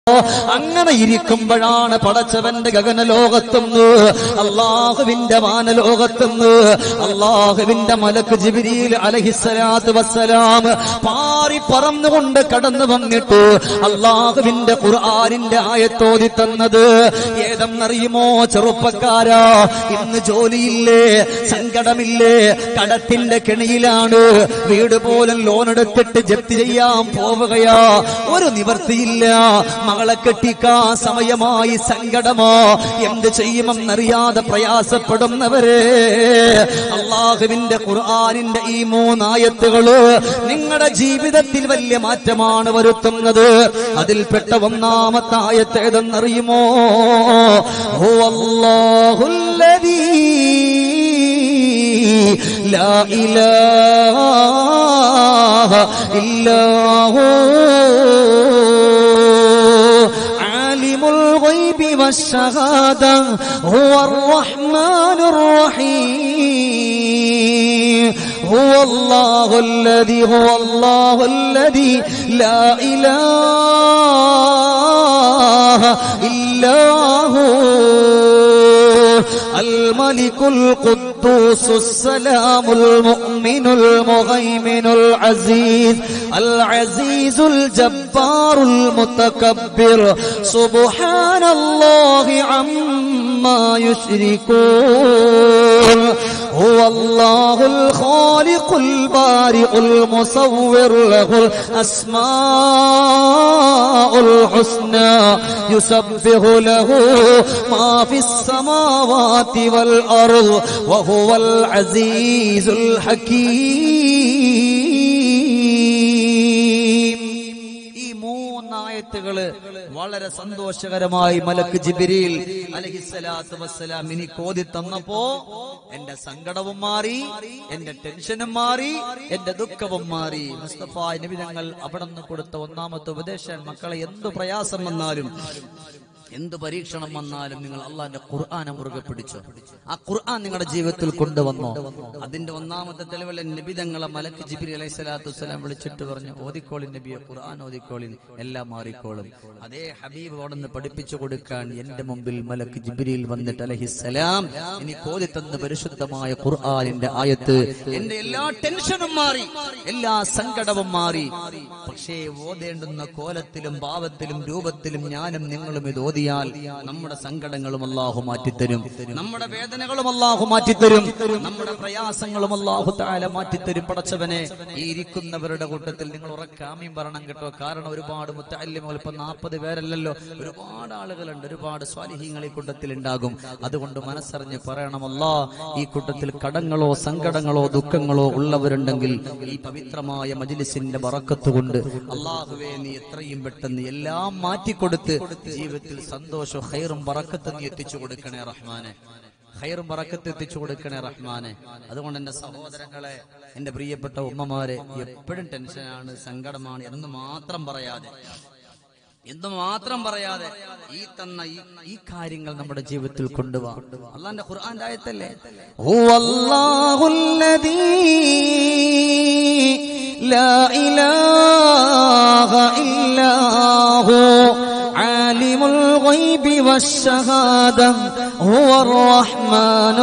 അങ്ങനെ ഇരിക്കുമ്പോഴാണ് പടച്ചവന്റെ ഗഗന ലോകത്തുനിന്ന് അള്ളാഹുവിന്റെ വാനലോകത്തുനിന്ന് അള്ളാഹുവിന്റെ മലക്ക് ജിബിരിയിൽ അലഹിസ്സലാത്ത് വസ്സലാം പാറി പറന്നുകൊണ്ട് കടന്നു വന്നിട്ട് അള്ളാഹുവിന്റെ ഖുർആാനിന്റെ ആയത്തോതി തന്നത് ഏതെന്നറിയുമോ ചെറുപ്പക്കാരാ ഇന്ന് ജോലിയില്ലേ സങ്കടമില്ലേ കടത്തിന്റെ കെണിയിലാണ് വീട് പോലും ലോൺ എടുത്തിട്ട് ജപ്തി ചെയ്യാൻ പോവുകയാ ഒരു നിവർത്തിയില്ല മകളെ കെട്ടിക്കാ സമയമായി സങ്കടമോ എന്ത് ചെയ്യുമെന്നറിയാതെ പ്രയാസപ്പെടുന്നവരെ അള്ളാഹുവിന്റെ ഖുർആാനിന്റെ ഈ മൂന്നായത്തുകള് നിങ്ങളുടെ ജീവിതത്തിൽ വലിയ മാറ്റമാണ് വരുത്തുന്നത് അതിൽപ്പെട്ട ഒന്നാമത്തെ ആയത്ത് ഏതെന്നറിയുമോ ഹോ അല്ലാഹുല്ലദീ لا إله إلا هو عالم الغيب والشهادة هو الرحمن الرحيم هو الله الذي هو الله الذي لا إله إلا هو الملك القدوس السلام المؤمن المهيمن العزيز العزيز الجبار المتكبر سبحان الله عما يشركون هو الله الخالق البارئ المصور له الأسماء الحسنى يسبح له ما في السماوات والأرض وهو العزيز الحكيم ഈ മൂന്നായത്തുകള് വളരെ സന്തോഷകരമായി മലക്ക് ജിബിരിൽ അലഹിസ്സലാത്തു വസ്സലാം ഇനി കോതി തന്നപ്പോ എന്റെ സങ്കടവും മാറി എന്റെ ടെൻഷനും മാറി എന്റെ ദുഃഖവും മാറി മുസ്തഫ നബി ഞങ്ങൾ അവിടെ നിന്ന് കൊടുത്ത ഒന്നാമത്തെ ഉപദേശം മക്കളെ എന്ത് പ്രയാസം വന്നാലും എന്ത് പരീക്ഷണം വന്നാലും നിങ്ങൾ അള്ളാന്റെ ഖുർആാനെ മുറുകെ പിടിച്ചു ആ ഖുർആൻ നിങ്ങളുടെ ജീവിതത്തിൽ കൊണ്ടുവന്നോ അതിന്റെ ഒന്നാമത്തെ തെളിവല്ല നബി തങ്ങളെ മലക്ക് ജിബിരി അലൈഹി സ്വലാത്തു വസ്സലാം വിളിച്ചിട്ട് പറഞ്ഞു ഓതിക്കോളിൻ നബിയെ ഖുർആൻ ഓതിക്കോളിൻ എല്ലാം മാറിക്കോളും അതേ ഹബീബ് അവിടെ നിന്ന് പഠിപ്പിച്ചു കൊടുക്കാൻ എന്റെ മുമ്പിൽ മലക്ക് ജിബിരിയിൽ വന്നിട്ട് അലഹിസ്സലാം ഇനി കോതി തന്ന പരിശുദ്ധമായ ഖുർആാനിന്റെ ആയത്ത് എന്റെ എല്ലാ ടെൻഷനും മാറി എല്ലാ സങ്കടവും മാറി പക്ഷേ ഓതേണ്ടുന്ന കോലത്തിലും ഭാവത്തിലും രൂപത്തിലും ഞാനും നിങ്ങളും ഇത് ഓതിയാൽ നമ്മുടെ സങ്കടങ്ങളും അള്ളാഹു മാറ്റിത്തരും നമ്മുടെ വേദനകളും അള്ളാഹു മാറ്റിത്തരും നമ്മുടെ പ്രയാസങ്ങളും അള്ളാഹു താല മാറ്റിത്തരും പടച്ചവനെ ഈ ഇരിക്കുന്നവരുടെ കൂട്ടത്തിൽ നിങ്ങൾ ഉറക്കാമ്യം പറയണം കേട്ടോ കാരണം ഒരുപാട് മുത്തല്യമുകൾ ഇപ്പൊ നാൽപ്പത് പേരല്ലല്ലോ ഒരുപാട് ആളുകളുണ്ട് ഒരുപാട് സ്വാലിഹീങ്ങൾ ഈ കൂട്ടത്തിൽ ഉണ്ടാകും അതുകൊണ്ട് മനസ്സറിഞ്ഞ് പറയണമല്ലോ ഈ കൂട്ടത്തിൽ കടങ്ങളോ സങ്കടങ്ങളോ ദുഃഖങ്ങളോ ഉള്ളവരുണ്ടെങ്കിൽ ഈ പവിത്രമായ മജിലിസിന്റെ ബറക്കത്ത് കൊണ്ട് അള്ളാഹുവെ നീ എത്രയും പെട്ടെന്ന് എല്ലാം മാറ്റിക്കൊടുത്ത് ജീവിതത്തിൽ സന്തോഷവും ഹൈറും ബറക്കത്ത് നീ എത്തിച്ചു കൊടുക്കണേ റഹ്മാനെ ഹൈറും ബറക്കത്ത് എത്തിച്ചു കൊടുക്കണേ റഹ്മാനെ അതുകൊണ്ട് എന്റെ സഹോദരങ്ങളെ എന്റെ പ്രിയപ്പെട്ട ഉമ്മമാരെ എപ്പോഴും ടെൻഷനാണ് സങ്കടമാണ് എന്ന് മാത്രം പറയാതെ എന്ന് മാത്രം പറയാതെ ഈ തന്ന ഈ ഈ കാര്യങ്ങൾ നമ്മുടെ ജീവിതത്തിൽ കൊണ്ടുപോകാം അള്ളാന്റെ ഖുർആന്റെ ആയത്തല്ലേ لا إله إلا هو عالم الغيب والشهادة هو الرحمن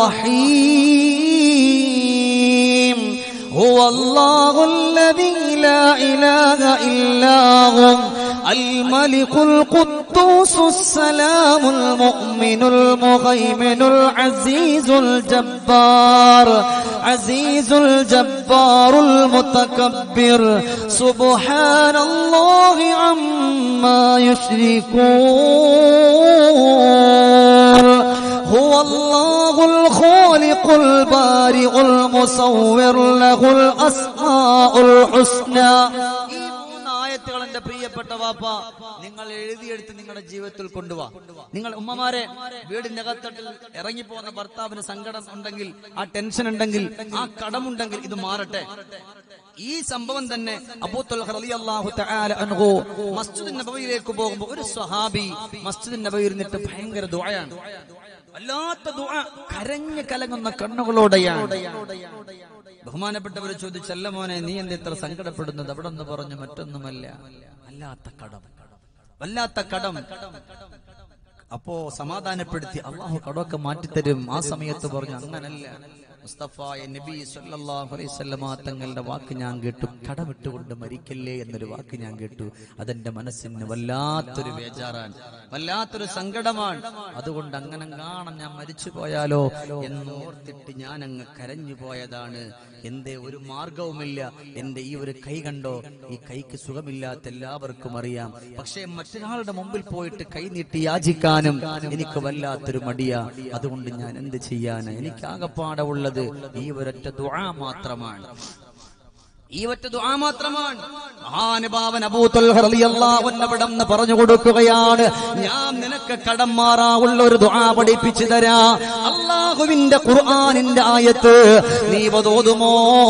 الرحيم هو الله الذي لا إله إلا هو الملك القدوس السلام المؤمن المهيمن العزيز الجبار عزيز الجبار المتكبر سبحان الله عما يشركون هو الله الخالق البارئ المصور له الأسماء الحسنى ആയത്തുകൾ എന്റെ പ്രിയപ്പെട്ട വാപ്പ നിങ്ങൾ എഴുതിയെടുത്ത് നിങ്ങളുടെ ജീവിതത്തിൽ കൊണ്ടുപോവാ നിങ്ങൾ ഉമ്മമാരെ വീടിന്റെ അകത്തട്ടിൽ ഇറങ്ങിപ്പോകുന്ന ഭർത്താവിന് സങ്കടം ഉണ്ടെങ്കിൽ ആ ടെൻഷൻ ഉണ്ടെങ്കിൽ ആ കടമുണ്ടെങ്കിൽ ഇത് മാറട്ടെ ഈ സംഭവം തന്നെ അബൂത്തുൽഹു മസ്ജിദ് നബവിയിലേക്ക് പോകുമ്പോൾ ഒരു സ്വഹാബി മസ്ജിദ് നബവി ഇരുന്നിട്ട് ഭയങ്കര ദുആയാണ് വല്ലാത്ത ദുആ കരഞ്ഞു കലങ്ങുന്ന കണ്ണുകളോടെയാണ് ബഹുമാനപ്പെട്ടവർ ചോദിച്ചല്ല മോനെ നീ എന്ത് ഇത്ര സങ്കടപ്പെടുന്നത് അവിടെ നിന്ന് പറഞ്ഞു മറ്റൊന്നുമല്ല അല്ലാത്ത കടം വല്ലാത്ത കടം അപ്പോ സമാധാനപ്പെടുത്തി അള്ളാഹു കടമൊക്കെ മാറ്റിത്തരും ആ സമയത്ത് പറഞ്ഞു അങ്ങനല്ല മുസ്തഫ നബി സല്ലല്ലാഹു അലൈഹി വസല്ലമ തങ്ങളുടെ വാക്ക് ഞാൻ കേട്ടു കടമിട്ടുകൊണ്ട് മരിക്കല്ലേ എന്നൊരു വാക്ക് ഞാൻ കേട്ടു അതെന്റെ മനസ്സിന് വല്ലാത്തൊരു ബേജാറാണ് വല്ലാത്തൊരു സങ്കടമാണ് അതുകൊണ്ട് അങ്ങനെ കാണാൻ ഞാൻ മരിച്ചു പോയാലോ എന്നോർത്തിട്ട് ഞാൻ അങ്ങ് കരഞ്ഞു പോയതാണ് എന്തേ ഒരു മാർഗവുമില്ല എന്റെ ഈ ഒരു കൈ കണ്ടോ ഈ കൈക്ക് സുഖമില്ലാത്ത എല്ലാവർക്കും അറിയാം പക്ഷേ മറ്റൊരാളുടെ മുമ്പിൽ പോയിട്ട് കൈ നീട്ടി യാചിക്കാനും എനിക്ക് വല്ലാത്തൊരു മടിയാ അതുകൊണ്ട് ഞാൻ എന്ത് ചെയ്യാന് എനിക്ക് ആകപ്പാടെ ഉള്ളത് ഈ ഒരൊറ്റ ദുആ മാത്രമാണ് ഈ ഒറ്റ ദുആ മാത്രമാണ് മഹാനുഭാവൻ അബൂത്തുൽ റളിയല്ലാഹു അൻഹു അവിടുന്ന് പറഞ്ഞു കൊടുക്കുകയാണ് ഞാൻ നിനക്ക് കടം മാറാവുള്ള ഒരു ദുആ പഠിപ്പിച്ചു തരാ അള്ളാഹുവിന്റെ ഖുർആനിന്റെ ആയത്ത് നീ ഓതുമോ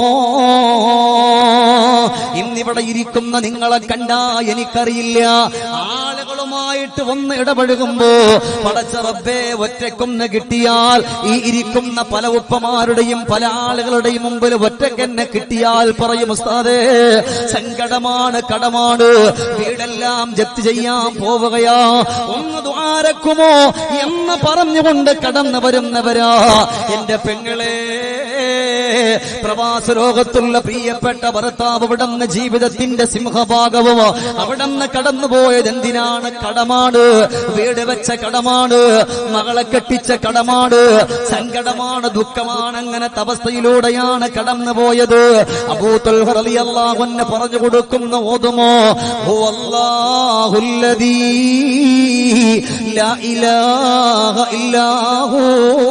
ഇന്നിവിടെ ഇരിക്കുന്ന നിങ്ങളെ കണ്ടാ എനിക്കറിയില്ല ആളുകളുമായിട്ട് ഒന്ന് ഇടപഴകുമ്പോ പടച്ച റബ്ബേ ഒറ്റക്കൊന്ന് കിട്ടിയാൽ ഈ ഇരിക്കുന്ന പല ഉപ്പമാരുടെയും പല ആളുകളുടെയും മുമ്പിൽ ഒറ്റക്കെന്നെ കിട്ടിയാൽ പറയും ഉസ്താദേ സങ്കടമാണ് കടമാണ് വീടെല്ലാം ജപ്തി ചെയ്യാൻ പോവുകയാ ഒന്ന് ദ്വാരക്കുമോ എന്ന് പറഞ്ഞുകൊണ്ട് കടന്നു വരുന്നവരാ എന്റെ പെങ്ങളെ പ്രവാസ ലോകത്തുള്ള പ്രിയപ്പെട്ട ഭർത്താവ് അവിടുന്ന് ജീവിതത്തിന്റെ സിംഹഭാഗവും അവിടുന്ന് കടന്നുപോയത് എന്തിനാണ് കടമാണ് വീട് വെച്ച കടമാണ് മകളെ കെട്ടിച്ച കടമാണ് സങ്കടമാണ് ദുഃഖമാണ് അങ്ങനത്തെ അവസ്ഥയിലൂടെയാണ് കടന്നുപോയത് അബൂത്തുൽ റളിയല്ലാഹുവിന് പറഞ്ഞു കൊടുക്കുന്ന ഓതുമോ ഹുവല്ലാഹുല്ലദീ ലാ ഇലാഹ ഇല്ലാഹു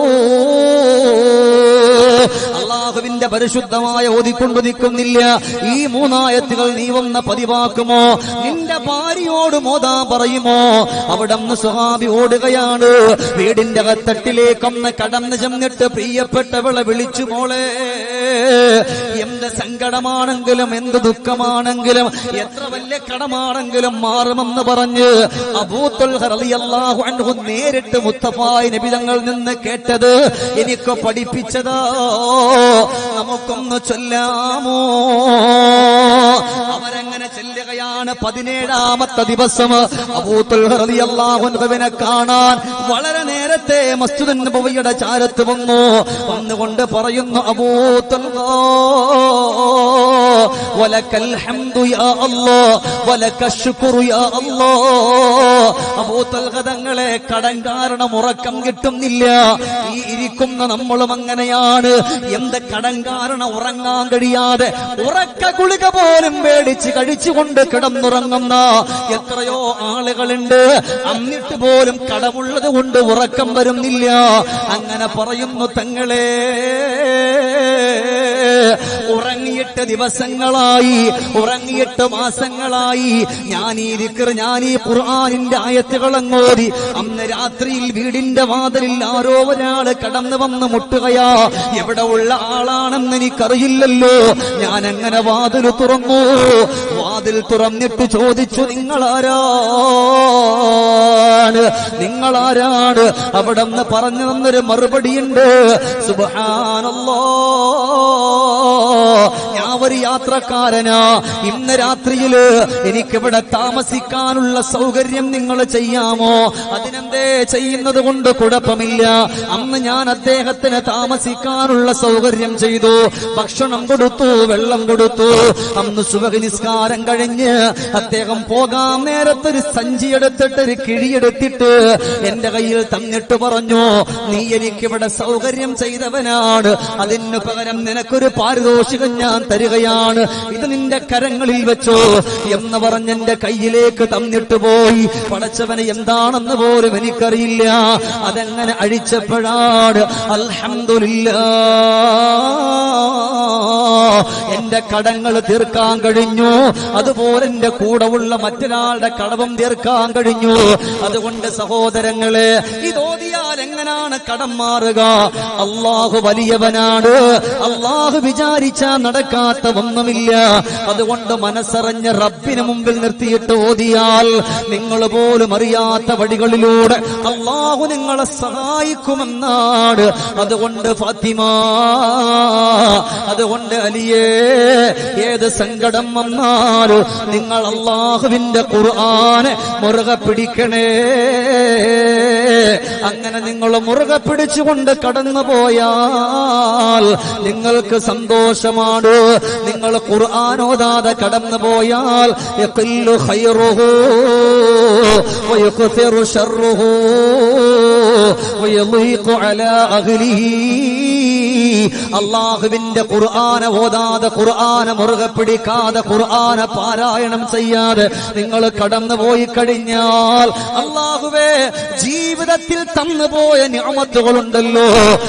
അള്ളാഹുവിന്റെ പരിശുദ്ധമായ ഓതിക്കൊണ്ടു നിൽക്കുന്നില്ല ഈ മൂന്നായത്തുകൾ നീ വന്ന പതിവാക്കുമോ നിന്റെ ഭാര്യയോട് മോതാ പറയുമോ അവിടെ നിന്ന് സ്വഹാബി ഓടുകയാണ് വീടിന്റെ അകത്തട്ടിലേക്കൊന്ന് കടന്നു ചെന്നിട്ട് പ്രിയപ്പെട്ടവളെ വിളിച്ചു മോളെ എന്ത് സങ്കടമാണെങ്കിലും എന്ത് ദുഃഖമാണെങ്കിലും എത്ര വലിയ കടമാണെങ്കിലും മാറുമെന്ന് പറഞ്ഞ് അബൂത്തുൽ റളിയല്ലാഹു അൻഹു നേരിട്ട് മുത്തഫായ് നബി തങ്ങൾ നിന്ന് കേട്ടത് എനിക്ക് പഠിപ്പിച്ചതാ നമുക്കൊന്ന് ചൊല്ലാമോ അവരങ്ങനെ ചെല്ലുകയാണ് പതിനേഴാമത്തെ ദിവസം അബൂത്തുൽ റളിയല്ലാഹു അൻഹുവിനെ കാണാൻ വളരെ നേരത്തെ മസ്ജിദ് നബവിയുടെ ചാരത്ത് വന്നു വന്നുകൊണ്ട് പറയുന്നു അബൂത്തുൽ വലക്കൽ ഹംദു യാ അല്ലാഹ് വലക ശുക്രു യാ അല്ലാഹ് അബൂത്തുൽ തങ്ങളെ കടം കാരണം ഉറക്കം കിട്ടുന്നില്ല ഈ ഇരിക്കുന്ന നമ്മളും അങ്ങനെയാണ് എന്ത് കടം കാരണം ഉറങ്ങാൻ കഴിയാതെ ഉറക്ക ഗുളിക പോലും മേടിച്ച് കഴിച്ചുകൊണ്ട് കിടന്നുറങ്ങുന്ന എത്രയോ ആളുകളുണ്ട് എന്നിട്ട് പോലും കടമുള്ളത് കൊണ്ട് ഉറക്കം വരുന്നില്ല അങ്ങനെ പറയുന്നു തങ്ങളെ ഉറങ്ങിയിട്ട് ദിവസങ്ങളായി ഉറങ്ങിയിട്ട് മാസങ്ങളായി ഞാൻ ഈ ദിക്ർ ഞാൻ ഈ ഖുർആനിന്റെ ആയത്തുകൾ അങ്ങോതി അന്ന് രാത്രിയിൽ വീടിന്റെ വാതിലിൽ ആരോ ഒരാള് കടന്നു വന്ന് മുട്ടുകയാ എവിടെ ഉള്ള ആളാണെന്ന് എനിക്കറിയില്ലല്ലോ ഞാൻ അങ്ങനെ വാതിൽ തുറന്നു വാതിൽ തുറന്നിട്ട് ചോദിച്ചു നിങ്ങളാരാണ് നിങ്ങളാരാണ് അവിടെ നിന്ന് പറഞ്ഞു തന്നൊരു മറുപടിയുണ്ട് സുബഹാനല്ലോ ഞാൻ ഒരു യാത്രക്കാരനാ ഇന്ന് രാത്രിയില് എനിക്കിവിടെ താമസിക്കാനുള്ള സൗകര്യം നിങ്ങൾ ചെയ്യാമോ അതിനെന്തേ ചെയ്യുന്നത് കൊണ്ട് കുഴപ്പമില്ല അന്ന് ഞാൻ അദ്ദേഹത്തിന് താമസിക്കാനുള്ള സൗകര്യം ചെയ്തു ഭക്ഷണം കൊടുത്തു വെള്ളം കൊടുത്തു അന്ന് സുബഹ നിസ്കാരം കഴിഞ്ഞ് അദ്ദേഹം പോകാൻ നേരത്തെ ഒരു സഞ്ചി എടുത്തിട്ട് ഒരു കിഴിയെടുത്തിട്ട് എന്റെ കയ്യിൽ തന്നിട്ട് പറഞ്ഞു നീ എനിക്കിവിടെ സൗകര്യം ചെയ്തവനാണ് അതിനു പകരം നിനക്കൊരു പാരിതോഷികം ഞാൻ തരികയാണ് ഇത് നിന്റെ കരങ്ങളിൽ വെച്ചോ എന്ന് പറഞ്ഞ് എന്റെ കയ്യിലേക്ക് തന്നിട്ട് പോയി പടച്ചവന് എന്താണെന്ന് പോലും എനിക്കറിയില്ല അതെങ്ങനെ അഴിച്ചപ്പോഴാണ് അൽഹംദുലില്ലാ എന്റെ കടങ്ങൾ തീർക്കാൻ കഴിഞ്ഞു അതുപോലെ എന്റെ കൂടെ ഉള്ള മറ്റൊരാളുടെ കടവും തീർക്കാൻ കഴിഞ്ഞു അതുകൊണ്ട് സഹോദരങ്ങളെ ഇതോതിയാൽ എങ്ങനാണ് കടം മാറുക അള്ളാഹു വലിയവനാണ് അള്ളാഹു വിചാരിച്ചാ നടക്കാത്ത ഒന്നുമില്ല അതുകൊണ്ട് മനസ്സറിഞ്ഞ് റബ്ബിന് മുമ്പിൽ നിർത്തിയിട്ട് ഓതിയാൽ നിങ്ങൾ പോലും അറിയാത്ത വഴികളിലൂടെ അള്ളാഹു നിങ്ങളെ സഹായിക്കുമെന്നാണ് അതുകൊണ്ട് ഫാത്തിമ അതുകൊണ്ട് അലിയ നബിയേ ഏത് സങ്കടം വന്നാലും നിങ്ങൾ അള്ളാഹുവിന്റെ ഖുർആന് മുറുകെ പിടിക്കണേ അങ്ങനെ നിങ്ങൾ മുറുകെ പിടിച്ചുകൊണ്ട് കടന്നു പോയാൽ നിങ്ങൾക്ക് സന്തോഷമാണ് നിങ്ങൾ ഖുർആാനോദാതെ കടന്നു പോയാൽ യഖില്ലു ഖൈറുഹു വയക്സിറു ശർറുഹു വയളീഖു അലാ അഹ്ലിഹി അള്ളാഹുവിന്റെ ഖുർആന ഓതാതെ ഖുർആന മുറുകെ പിടിക്കാതെ ഖുർആന പാരായണം ചെയ്യാതെ നിങ്ങൾ കടന്നു പോയി കഴിഞ്ഞാൽ അള്ളാഹുവേ ജീവിതത്തിൽ തന്നുപോയ ഞാമത്തുകളുണ്ടല്ലോ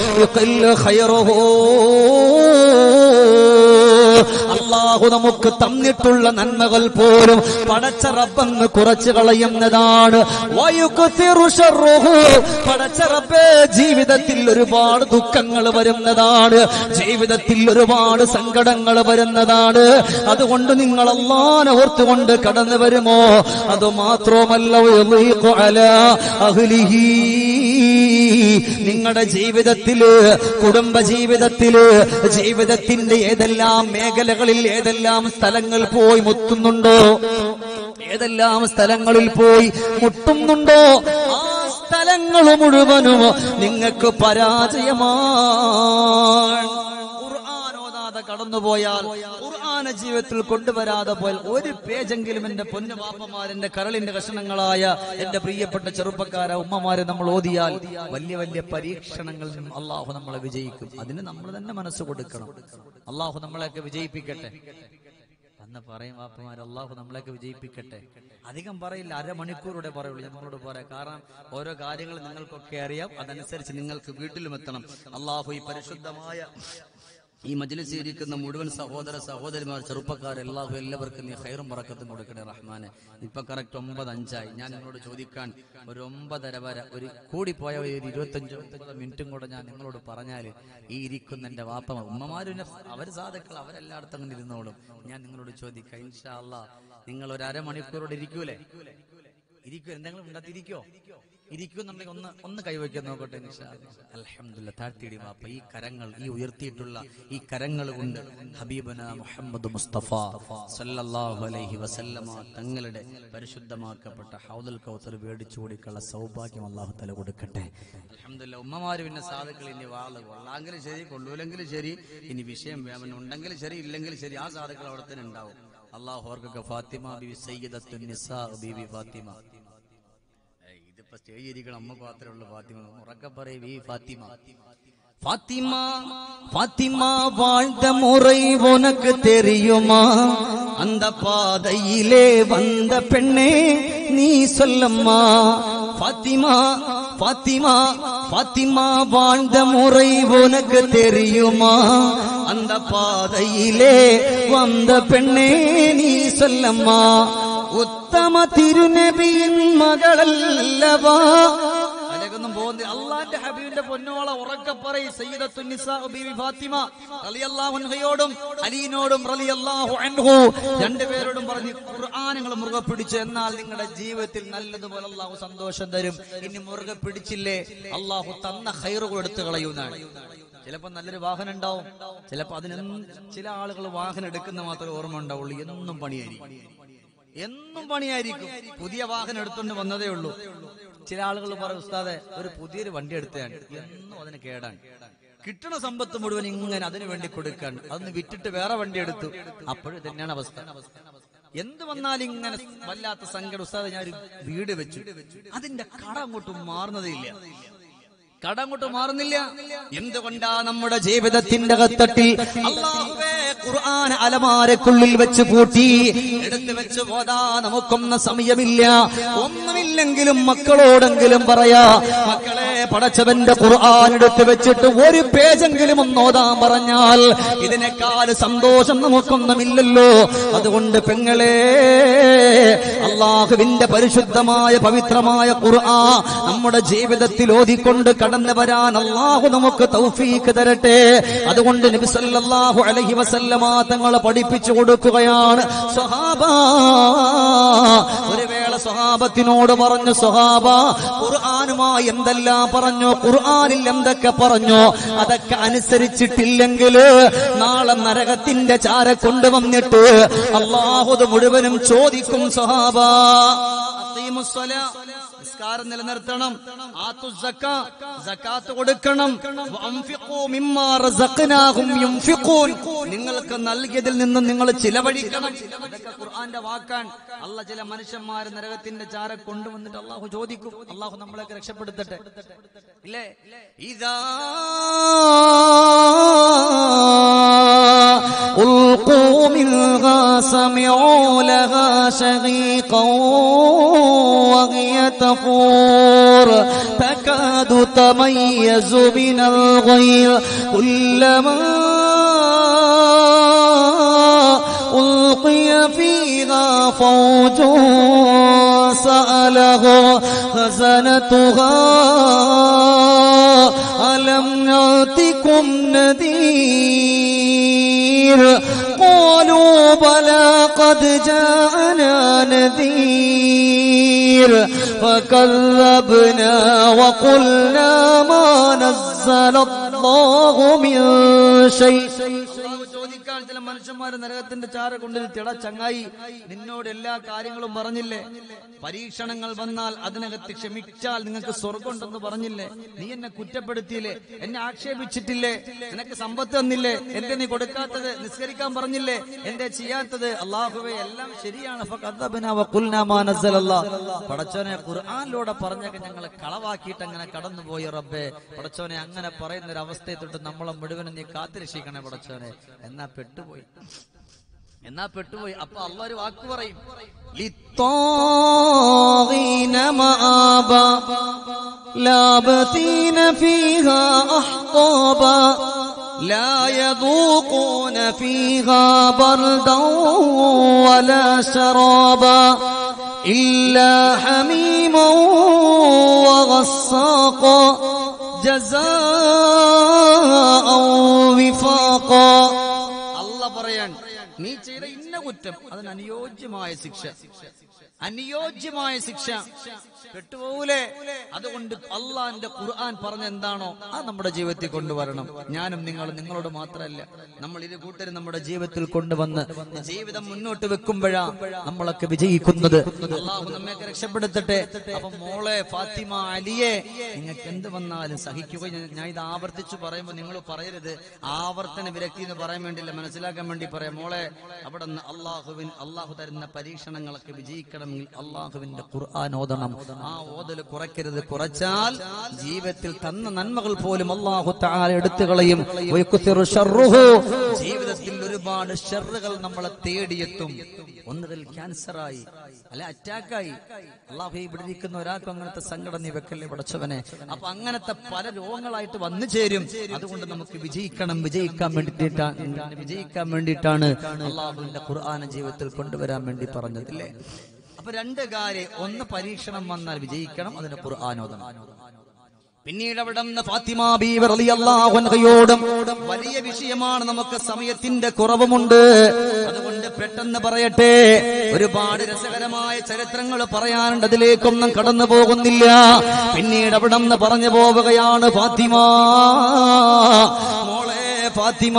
അള്ളാഹു നമുക്ക് തന്നിട്ടുള്ള നന്മകൾ പോലും പടച്ച റബ്ബങ്ങ് കുറച്ചു കളയുന്നതാണ് വയുക്സിറു ശർറുഹു. പടച്ച റബ്ബേ ജീവിതത്തിൽ ഒരുപാട് ദുഃഖങ്ങൾ വരുന്നതാണ് ജീവിതത്തിൽ ഒരുപാട് സങ്കടങ്ങൾ വരുന്നതാണ് അതുകൊണ്ട് നിങ്ങൾ അള്ളാനെ ഓർത്തുകൊണ്ട് കടന്നു വരുമോ അത് മാത്രമല്ല വയളീഖു അലാ അഹ്ലിഹി. നിങ്ങളുടെ ജീവിതത്തില് കുടുംബ ജീവിതത്തില് ജീവിതത്തിന്റെ ഏതെല്ലാം മേഖലകളിൽ ഏതെല്ലാം സ്ഥലങ്ങൾ പോയി മുത്തുന്നുണ്ടോ ഏതെല്ലാം സ്ഥലങ്ങളിൽ പോയി മുട്ടുന്നുണ്ടോ ആ സ്ഥലങ്ങൾ മുഴുവനും നിങ്ങൾക്ക് പരാജയമാണ് ഖുർആൻ ഓതാതെ കടന്നുപോയാൽ ഖുർആന ജീവിതത്തിൽ കൊണ്ടുവരാതെ പോയാൽ ഒരു പേജെങ്കിലും എന്റെ പൊന്നു പാപ്പമാരെന്റെ കരളിന്റെ കഷണങ്ങളായ എന്റെ പ്രിയപ്പെട്ട ചെറുപ്പക്കാര ഉമ്മമാരെ നമ്മൾ ഓതിയാൽ വലിയ വലിയ പരീക്ഷണങ്ങളിൽ നിന്നും അള്ളാഹു നമ്മളെ വിജയിക്കും അതിന് നമ്മൾ തന്നെ മനസ്സ് കൊടുക്കണം അള്ളാഹു നമ്മളെയൊക്കെ വിജയിപ്പിക്കട്ടെ അന്ന് പറയും വാപ്പമാർ അള്ളാഹു നമ്മളെയൊക്കെ വിജയിപ്പിക്കട്ടെ അധികം പറയില്ല അരമണിക്കൂറൂടെ പറയുള്ളൂ ഞാൻ നിങ്ങളോട് പറയാം കാരണം ഓരോ കാര്യങ്ങൾ നിങ്ങൾക്കൊക്കെ അറിയാം അതനുസരിച്ച് നിങ്ങൾക്ക് വീട്ടിലും എത്തണം അള്ളാഹു ഈ പരിശുദ്ധമായ ഈ മജ്ലിസിൽ ഇരിക്കുന്ന മുഴുവൻ സഹോദര സഹോദരിമാർ ചെറുപ്പക്കാർ അള്ളാഹു എല്ലാവർക്കും നീ ഹൈറും പറക്കത്തും കൊടുക്കണേ റഹ്മാനെ ഇപ്പൊ കറക്റ്റ് ഒമ്പത് അഞ്ചായി ഞാൻ നിങ്ങളോട് ചോദിക്കാൻ ഒരു ഒമ്പതര വരെ ഒരു കൂടിപ്പോയ ഒരു ഇരുപത്തഞ്ച് ഒമ്പത് മിനിറ്റും കൂടെ ഞാൻ നിങ്ങളോട് പറഞ്ഞാൽ ഈ ഇരിക്കുന്ന എന്റെ വാപ്പ ഉമ്മമാരും അവർ സാധുക്കൾ അവരെല്ലായിടത്തും അങ്ങനെ ഇരുന്നോളും ഞാൻ നിങ്ങളോട് ചോദിക്കാം ഇൻഷാ അല്ലാ നിങ്ങൾ ഒരു അരമണിക്കൂറോട് ഇരിക്കൂലേ ഇരിക്കൂ എന്തെങ്കിലും ഉണ്ടാത്തിരിക്കോ ഇരിക്കുന്നുണ്ടെങ്കിൽ ഒന്ന് ഒന്ന് കൈവയ്ക്കാൻ നോക്കട്ടെ അലഹമില്ല താഴ്ത്തിയിടി വാപ്പ ഈ കരങ്ങൾ ഈ ഉയർത്തിയിട്ടുള്ള ഈ കരങ്ങൾ കൊണ്ട് ഹബീബന മുഹമ്മദ് മുസ്തഫ സല്ലല്ലാഹു അലൈഹി വസല്ലമ തങ്ങളുടെ പരിശുദ്ധമാക്കപ്പെട്ട ഹൗദുൽ കൗത്തർ മേടിച്ചു കൊടുക്കുള്ള സൗഭാഗ്യം അള്ളാഹു തല കൊടുക്കട്ടെ അലഹമില്ല ഉമ്മമാര് പിന്നെ സാധുക്കൾ ഇനി വാള് കൊള്ളാമെങ്കിലും ശരി കൊള്ളൂലെങ്കിലും ശരി ഇനി വിഷയം വേവൻ ഉണ്ടെങ്കിലും ശരി ഇല്ലെങ്കിൽ ശരി ആ സാധുക്കൾ അവിടെ തന്നെ ഉണ്ടാവും അള്ളാഹു അവർക്കൊക്കെ ഫാത്തിമ ബിബി സയ്യിദത്തു നിസാ ബിബി ഫാത്തിമ ഏയ് ഇതിപ്പോ സ്റ്റേജ് ഇരിക്കണം അമ്മ മാത്രമേ ഉള്ളൂ ഫാത്തിമ ഉറക്കെ പറയും വി ഫാത്തിമ பாத்திமா பாத்திமா வாழ்ந்த முறை உனக்கு தெரியுமா அந்த பாதையிலே வந்த பெண்ணே நீ சொல்லம்மா பாத்திமா பாத்திமா பாத்திமா வாழ்ந்த முறை உனக்கு தெரியுமா அந்த பாதையிலே வந்த பெண்ணே நீ சொல்லம்மா ഉത്തമ തിരുനബിயின் മകളല്ലവാ അതിലേക്കൊന്നും പോകുന്നില്ല അള്ളാന്റെ ഹബീബിന്റെ പൊന്നോള ഉറക്കെ പറയും സയ്യിദത്തു നിസാ ബീവി ഫാത്തിമ റളിയല്ലാഹു അൻഹയോടും അലീനോടും റളിയല്ലാഹു അൻഹു രണ്ടുപേരോടും പറഞ്ഞ് ഖുർആനുകൾ മുറുകെ പിടിച്ചു എന്നാൽ നിങ്ങളുടെ ജീവിതത്തിൽ നല്ലതുപോലെ അള്ളാഹു സന്തോഷം തരും ഇനി മുറുകെ പിടിച്ചില്ലേ അള്ളാഹു തന്ന ഹൈറുകൾ എടുത്തു കളയുന്നതാണ് ചിലപ്പോ നല്ലൊരു വാഹനം ഉണ്ടാവും ചിലപ്പോ അതിനൊന്നും ചില ആളുകൾ വാഹനം എടുക്കുന്ന മാത്രമേ ഓർമ്മ ഉണ്ടാവുള്ളൂ എന്നും പണിയായിരിക്കും എന്നും പണിയായിരിക്കും പുതിയ വാഹനം എടുത്തുകൊണ്ട് വന്നതേ ഉള്ളൂ ചില ആളുകൾ പറയും ഉസ്താദെ ഒരു പുതിയൊരു വണ്ടി എടുത്തതാണ് എന്നും അതിന് കേടാണ് കിട്ടണ സമ്പത്ത് മുഴുവൻ ഇങ്ങനെ അതിനു വേണ്ടി കൊടുക്കാൻ അതൊന്ന് വിറ്റിട്ട് വേറെ വണ്ടി എടുത്തു അപ്പോഴും തന്നെയാണ് അവസ്ഥ എന്ത് വന്നാലും ഇങ്ങനെ വല്ലാത്ത സങ്കടം ഉസ്താദെ ഞാൻ ഒരു വീട് വെച്ചു അതിന്റെ കട അങ്ങോട്ടും മാറുന്നതേ ഇല്ല കട അങ്ങോട്ട് മാറുന്നില്ല എന്തുകൊണ്ടാ നമ്മുടെ ജീവിതത്തിന്റെ കത്തട്ടിൽ അള്ളാഹുവേ ഖുർആൻ അലമാരക്കുള്ളിൽ വെച്ച് പൂട്ടി എടുത്തു വെച്ച് പോതാ നമുക്കൊന്നും സമയമില്ല ഒന്നുമില്ലെങ്കിലും മക്കളോടെങ്കിലും പറയാ മക്കളെ പടച്ചവന്റെ ഖുർആൻ എടുത്തു വെച്ചിട്ട് ഒരു പേജെങ്കിലും ഒന്ന് ഓതാൻ പറഞ്ഞാൽ ഇതിനേക്കാൾ സന്തോഷം നമുക്കൊന്നുമില്ലല്ലോ അതുകൊണ്ട് പെങ്ങളെ അള്ളാഹുവിന്റെ പരിശുദ്ധമായ പവിത്രമായ ഖുർആ നമ്മുടെ ജീവിതത്തിൽ ഓതിക്കൊണ്ട് കടന്നു വരാൻ അള്ളാഹു നമുക്ക് തൗഫീക്ക് തരട്ടെ അതുകൊണ്ട് നബി സല്ലല്ലാഹു അലൈഹി വസല്ലമ തങ്ങളെ പഠിപ്പിച്ചു കൊടുക്കുകയാണ് സ്വഹാബ ഒരു വേള സ്വഹാബത്തിനോട് പറഞ്ഞു സ്വഹാബ ഖുർആനുമായി എന്തെല്ലാം പറഞ്ഞോ ഖുർആനിൽ എന്തൊക്കെ പറഞ്ഞോ അതൊക്കെ അനുസരിച്ചിട്ടില്ലെങ്കിൽ നാളെ നരകത്തിന്റെ ചാര കൊണ്ടുവന്നിട്ട് അള്ളാഹുത് മുഴുവനും ചോദിക്കും സഹാബ അഖീമുസ്സലാ. നിസ്കാരം നിലനിർത്തണം ആത്തു സക്ക സക്കാത്ത് കൊടുക്കണം വഅൻഫിഖൂ മിമ്മാ റസഖ്നാഹും യുൻഫിഖൂൻ നിങ്ങൾക്ക് നൽകിയതിൽ നിന്ന് നിങ്ങൾ ചിലവഴിക്കണം ഇതൊക്കെ ഖുർആന്റെ വാക്കാൻ അല്ല ചില മനുഷ്യന്മാർ നരകത്തിന്റെ ചാര കൊണ്ടുവന്നിട്ട് അള്ളാഹു ചോദിക്കും അള്ളാഹു നമ്മളെയൊക്കെ രക്ഷപ്പെടുത്തട്ടെ ഇല്ലേ ഇതാ ألقوا منها سمعوا لها شغيقا وهي تفور تكاد تميز من الغيظ كلما ألقي فيها فوج سأله خزنتها ألم نأتكم نذير قالوا بلى قد جاءنا نذير فكذبنا وقلنا ما نزل الله من شيء ചോദിക്കാൻ ചില മനുഷ്യന്മാര് നരകത്തിന്റെ ചാര കൊണ്ടിരുത്തിയടാ ചങ്ങായി നിന്നോട് എല്ലാ കാര്യങ്ങളും പറഞ്ഞില്ലേ പരീക്ഷണങ്ങൾ വന്നാൽ അതിനകത്ത് ക്ഷമിച്ചാൽ നിങ്ങൾക്ക് സ്വർഗമുണ്ടെന്ന് പറഞ്ഞില്ലേ നീ എന്നെ കുറ്റപ്പെടുത്തിയില്ലേ എന്നെ ആക്ഷേപിച്ചിട്ടില്ലേ നിനക്ക് സമ്പത്ത് തന്നില്ലേ എന്റെ നീ കൊടുക്കാത്തത് നിസ്കരിക്കാൻ പറഞ്ഞില്ലേ എന്റെ ചെയ്യാത്തത് അള്ളാഹുവെ എല്ലാം ശരിയാണ് ഫഖദ്ദബ്നാ വഖുൽനാ മാ നസ്സലല്ലാഹ്. പടച്ചോനെ ഖുർആനിലൂടെ പറഞ്ഞൊക്കെ ഞങ്ങൾ കളവാക്കിയിട്ട് അങ്ങനെ കടന്നുപോയി റബ്ബേ പടച്ചോനെ അങ്ങനെ പറയുന്ന ഒരു അവസ്ഥയെ തൊട്ട് നമ്മളെ മുഴുവനും നീ കാത്തിരക്ഷിക്കണേ പടച്ചോനെ എന്നാ പെട്ടുപോയി എന്നാ പെട്ടുപോയി അപ്പൊ അള്ള ഒരു വാക്ക് പറയും للطاغين مآبا لابثين فيها أحقابا لا يذوقون فيها بردا ولا شرابا إلا حميما وغساقا جزاء وفاقا അല്ല പറയാൻ നീ ചെയ്ത ഇന്ന കുറ്റം അതിന് അനുയോജ്യമായ ശിക്ഷ അനുയോജ്യമായ ശിക്ഷ പെട്ടുപോകൂലേ അതുകൊണ്ട് അള്ളാന്റെ ഖുർആൻ പറഞ്ഞ എന്താണോ അത് നമ്മുടെ ജീവിതത്തിൽ കൊണ്ടുവരണം ഞാനും നിങ്ങളും നിങ്ങളോട് മാത്രമല്ല നമ്മൾ ഇരു കൂട്ടരും നമ്മുടെ ജീവിതത്തിൽ കൊണ്ടുവന്ന് ജീവിതം മുന്നോട്ട് വെക്കുമ്പോഴാ നമ്മളൊക്കെ വിജയിക്കുന്നത് അള്ളാഹു നമ്മയൊക്കെ രക്ഷപ്പെടുത്തട്ടെ അപ്പൊ മോളെ ഫാത്തിമ അലിയെ നിങ്ങൾക്ക് എന്ത് വന്നാലും സഹിക്കുക ഞാൻ- ഞാൻ ഇത് ആവർത്തിച്ചു പറയുമ്പോൾ നിങ്ങൾ പറയരുത് ആവർത്തന വിരക്തി എന്ന് പറയാൻ വേണ്ടിയില്ല മനസ്സിലാക്കാൻ വേണ്ടി പറയാം മോളെ അവിടെ നിന്ന് അള്ളാഹുവിൻ അള്ളാഹു തരുന്ന പരീക്ഷണങ്ങളൊക്കെ വിജയിക്കണമെങ്കിൽ അള്ളാഹുവിന്റെ ഖുർആൻ ഓതണം ആ ഓതൽ കുറയ്ക്കരുത് കുറച്ചാൽ ജീവിതത്തിൽ തന്ന നന്മകൾ പോലും അള്ളാഹു താല എടുത്തു കളയും വയക്കുത്തിറു ഷർറുഹു. ജീവിതത്തിൽ ഒരുപാട് ഷെറുകൾ നമ്മളെ തേടിയെത്തും ഒന്നുകിൽ ക്യാൻസറായി അല്ല അറ്റാക്കായി അള്ളാഹു ഇവിടെ ഇരിക്കുന്ന ഒരാൾക്കും അങ്ങനത്തെ സങ്കടം നീ വെക്കല്ലേ പടച്ചവനെ അപ്പൊ അങ്ങനത്തെ പല രോഗങ്ങളായിട്ട് വന്നു ചേരും അതുകൊണ്ട് നമുക്ക് വിജയിക്കണം വിജയിക്കാൻ വേണ്ടിയിട്ടാണ് വിജയിക്കാൻ വേണ്ടിയിട്ടാണ് അള്ളാഹുവിന്റെ ഖുർആന ജീവിതത്തിൽ കൊണ്ടുവരാൻ വേണ്ടി പറഞ്ഞതില്ലേ അപ്പൊ രണ്ട് കാര്യം ഒന്ന് പരീക്ഷണം വന്നാൽ വിജയിക്കണം അതിന് ഖുർആാനോദനം പിന്നീട് അവിടെ നിന്ന് ഫാത്തിമ ബീവി റളിയല്ലാഹു അൻഹയോടും വലിയ വിഷയമാണ് നമുക്ക് സമയത്തിന്റെ കുറവുമുണ്ട് അതുകൊണ്ട് പെട്ടെന്ന് പറയട്ടെ ഒരുപാട് രസകരമായ ചരിത്രങ്ങൾ പറയാനുണ്ട് അതിലേക്കൊന്നും കടന്നു പോകുന്നില്ല പിന്നീട് അവിടെ നിന്ന് പറഞ്ഞു പോവുകയാണ് ഫാത്തിമ മോളെ ഫാത്തിമ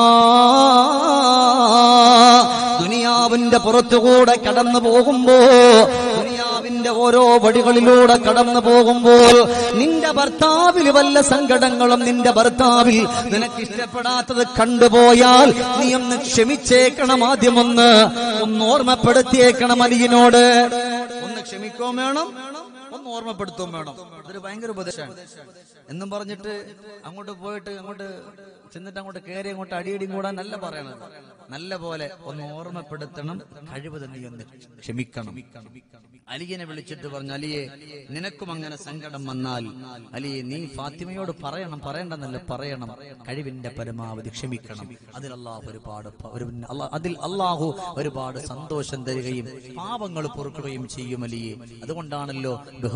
ദുനിയാവിന്റെ പുറത്തുകൂടെ കടന്നു പോകുമ്പോ ദുനിയാവിന്റെ ഓരോ വഴികളിലൂടെ കടന്നു പോകുമ്പോൾ നിന്റെ ഭർത്താവിൽ വല്ല സങ്കടങ്ങളും നിന്റെ ഭർത്താവിൽ നിനക്ക് ഇഷ്ടപ്പെടാത്തത് കണ്ടുപോയാൽ നീ ഒന്ന് ക്ഷമിച്ചേക്കണം ആദ്യമൊന്ന് ഒന്ന് ഓർമ്മപ്പെടുത്തിയേക്കണം അലിയനോട് ഒന്ന് ക്ഷമിക്കോ വേണം ഒന്ന് ഓർമ്മപ്പെടുത്തുകയും വേണം ഇതൊരു ഭയങ്കര ഉപദേശമാണ് എന്നും പറഞ്ഞിട്ട് അങ്ങോട്ട് പോയിട്ട് അങ്ങോട്ട് ചെന്നിട്ട് അങ്ങോട്ട് കയറി അങ്ങോട്ട് അടിയടിയും കൂടാൻ നല്ല പറയണത് നല്ല പോലെ ഒന്ന് ഓർമ്മപ്പെടുത്തണം കഴിവ് നീ ഒന്ന് ക്ഷമിക്കണം അലിയനെ വിളിച്ചിട്ട് പറഞ്ഞു അലിയെ നിനക്കും അങ്ങനെ സങ്കടം വന്നാൽ അലിയെ നീ ഫാത്തിമയോട് പറയണം പറയണ്ടെന്നല്ല പറയണം കഴിവിന്റെ പരമാവധി ക്ഷമിക്കണം അതിൽ അള്ളാഹു ഒരുപാട് പ- ഒരു അല്ലാ- അതിൽ അള്ളാഹു ഒരുപാട് സന്തോഷം തരികയും പാപങ്ങൾ പൊറുക്കുകയും ചെയ്യും അലിയെ അതുകൊണ്ടാണല്ലോ ബഹുമാൻ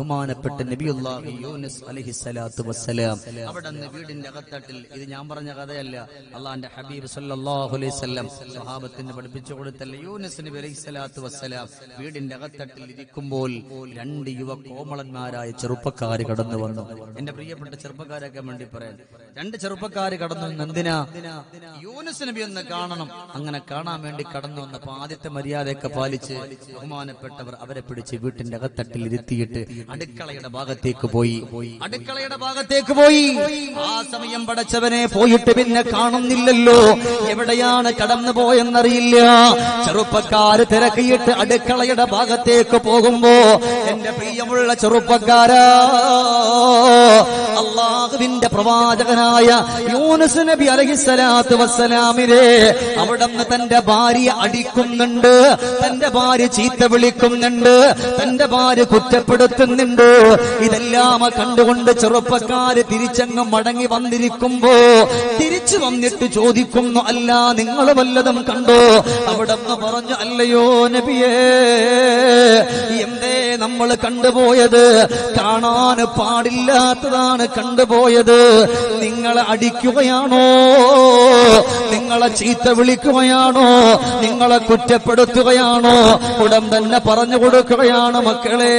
ബഹുമാനപ്പെട്ട നബിയുല്ലാഹി യൂനുസ് അലൈഹിസ്സലാത്തു വസ്സലാം അവിടെ നിന്ന് വീടിന്റെ അകത്തട്ടിൽ ഇത് ഞാൻ പറഞ്ഞ കഥയല്ല അള്ളാന്റെ ഹബീബ് സല്ലല്ലാഹു അലൈഹി വസല്ലം സ്വഹാബത്തിന് പഠിപ്പിച്ചു കൊടുത്തല്ല യൂനുസ് നബി അലൈഹിസ്സലാത്തു വസ്സലാം വീടിന്റെ അകത്തട്ടിൽ ഇരിക്കുമ്പോൾ രണ്ട് യുവ കോമളന്മാരായ ചെറുപ്പക്കാർ കടന്നു വന്നു എന്റെ പ്രിയപ്പെട്ട ചെറുപ്പക്കാരൊക്കെ വേണ്ടി പറയാൻ രണ്ട് ചെറുപ്പക്കാർ കടന്നു വന്ന് എന്തിനാ യൂനുസ് നബി ഒന്ന് കാണണം അങ്ങനെ കാണാൻ വേണ്ടി കടന്നു വന്നപ്പോ ആദ്യത്തെ മര്യാദയൊക്കെ പാലിച്ച് ബഹുമാനപ്പെട്ടവർ അവരെ പിടിച്ച് വീട്ടിന്റെ അകത്തട്ടിൽ ഇരുത്തിയിട്ട് അടുക്കളയുടെ ഭാഗത്തേക്ക് പോയി അടുക്കളയുടെ ഭാഗത്തേക്ക് പോയി ആ സമയം പടച്ചവനെ പോയിട്ട് പിന്നെ കാണുന്നില്ലല്ലോ എവിടെയാണ് കടന്നു പോയെന്നറിയില്ല ചെറുപ്പക്കാര് തിരക്കിയിട്ട് അടുക്കളയുടെ ഭാഗത്തേക്ക് പോകുമ്പോ എന്റെ പ്രിയമുള്ള ചെറുപ്പക്കാരാ അള്ളാഹുവിന്റെ പ്രവാചകനായ യൂനുസ് നബി അലഹിസ്സലാത്തു വസ്സലാമിനെ അവിടുന്ന് തന്റെ ഭാര്യ അടിക്കുന്നുണ്ട് തന്റെ ഭാര്യ ചീത്ത വിളിക്കുന്നുണ്ട് തന്റെ ഭാര്യ കുറ്റപ്പെടുത്തുന്നുണ്ട് ഇതെല്ലാം കണ്ടുകൊണ്ട് ചെറുപ്പക്കാര് തിരിച്ചങ്ങ് മടങ്ങി വന്നിരിക്കുമ്പോ തിരിച്ചു വന്നിട്ട് ചോദിക്കുന്നു അല്ല നിങ്ങൾ വല്ലതും കണ്ടോ അവിടുന്ന് പറഞ്ഞു അല്ലയോ നബിയേ എന്തേ നമ്മൾ കണ്ടുപോയത് കാണാൻ പാടില്ലാത്തതാണ് കണ്ടുപോയത് നിങ്ങളെ അടിക്കുകയാണോ നിങ്ങളെ ചീത്ത വിളിക്കുകയാണോ നിങ്ങളെ കുറ്റപ്പെടുത്തുകയാണോ ഉടൻ തന്നെ പറഞ്ഞു കൊടുക്കുകയാണ് മക്കളെ